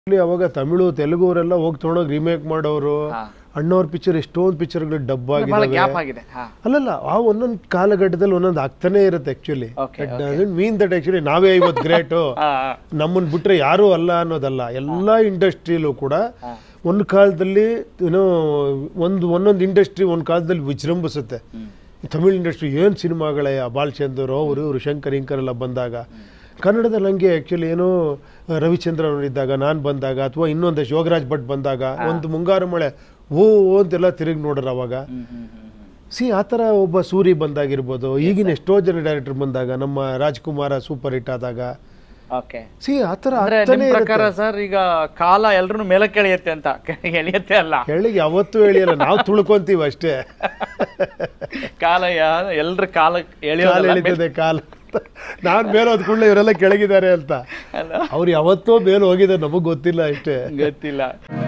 ಇಲ್ಲಿ ಅವಾಗ ತಮಿಳು ತೆಲುಗು ಅವರೆಲ್ಲ ಹೋಗಿ ತೊಗೊಂಡೋಗಿ ರೀಮೇಕ್ ಮಾಡೋರು ಹಾ. ಅಣ್ಣವ್ರ ಪಿಕ್ಚರ್ ಎಷ್ಟೊಂದು ಪಿಕ್ಚರ್ಗಳು ಡಬ್ ಬಹಳ ಆಗಿದ್ದಾವೆ ಗ್ಯಾಪ್ ಆಗಿದೆ ಹಾ ಅಲ್ಲಲ್ಲ ಆ ಒಂದೊಂದು ಕಾಲಘಟ್ಟದಲ್ಲಿ ಒಂದೊಂದು ಆಗ್ತಾನೆ ಇರುತ್ತೆ actually Okay, mean that actually ನಾವೇ ಇವತ್ತು ಗ್ರೇಟು ಹಾ ನಮ್ಮನ್ನ ಬಿಟ್ರೆ ಯಾರೂ ಅಲ್ಲ ಅನ್ನೋದಲ್ಲ ಎಲ್ಲ ಇಂಡಸ್ಟ್ರಿಯಲ್ಲೂ ಕೂಡ ಹಾ. ಒಂದು ಕಾಲದಲ್ಲಿ ಏನೋ ಒಂದು ಒಂದೊಂದು ಇಂಡಸ್ಟ್ರಿ ಒಂದು ಕಾಲದಲ್ಲಿ ವಿಜೃಂಭಿಸುತ್ತೆ ತಮಿಳ್ ಇಂಡಸ್ಟ್ರಿ ಏನು ಸಿನಿಮಾಗಳೇ ಬಾಲಚಂದ್ರ ಅವರು ಇವರು ಶಂಕರ್ ಇಂಕರ್ ಎಲ್ಲ ಬಂದಾಗ ಕನ್ನಡದಲ್ಲಿ ಹಂಗೆ ಆ್ಯಕ್ಚುಲಿ ಏನೋ ರವಿಚಂದ್ರನ್ ಅವ್ರು ಇದ್ದಾಗ ನಾನು ಬಂದಾಗ ಅಥವಾ ಇನ್ನೊಂದಷ್ಟು ಯೋಗರಾಜ್ ಭಟ್ ಬಂದಾಗ ಒಂದು ಮುಂಗಾರು ಮಳೆ ಓ ಓ ಅಂತೆಲ್ಲ ತಿರುಗಿ ನೋಡ್ರ ಅವಾಗ ಹ್ಮ್ ಹ್ಮ್ ಹ್ಮ್ ಹ್ಮ್. ಸಿ ಆ ಥರ ಒಬ್ಬ ಸೂರಿ ಬಂದಾಗಿರ್ಬೋದು ಈಗಿನ ಎಷ್ಟೋ ಜನ ಡೈರೆಕ್ಟರ್ ಬಂದಾಗ ನಮ್ಮ ರಾಜ್ಕುಮಾರ ಸೂಪರ್ ಹಿಟ್ ಆದಾಗ ಓಕೆ ಸಿ ಆ ಥರ ಅಂದ್ರೆ ಆಗ್ತಾನೆ ನಿಮ್ ಇರುತ್ತೆ. ಪ್ರಕಾರ ಸರ್ ಈಗ ಕಾಲ ಎಲ್ರು ಮೇಲಕ್ಕೆ ಎಳೆಯುತ್ತೆ ಅಂತ ಎಳೆಯುತ್ತೆ ಅಲ್ಲ ಕೆಳಗೆ ಯಾವತ್ತೂ ಹೇಳಿಯಲ್ಲ ನಾವು ತುಳ್ಕೊಂತೀವಿ ಅಷ್ಟೇ ಕಾಲ ಎಲ್ರ ಕಾಲ ಕಾಲ ಎಳೆಯೋದಲ್ಲ ಎಳಿತದೆ ಕಾಲ ನಾನು ಮೇಲೆ ಹೋದ್ ಕೂಡಲೇ ಇವರೆಲ್ಲ ಕೆಳಗಿದ್ದಾರೆ ಅಂತ ಅಲ್ಲ ಅವ್ರು ಯಾವತ್ತೋ ಮೇಲೆ ಹೋಗಿದ್ದಾರೆ ನಮಗ್ ಗೊತ್ತಿಲ್ಲ ಅಷ್ಟೇ ಗೊತ್ತಿಲ್ಲ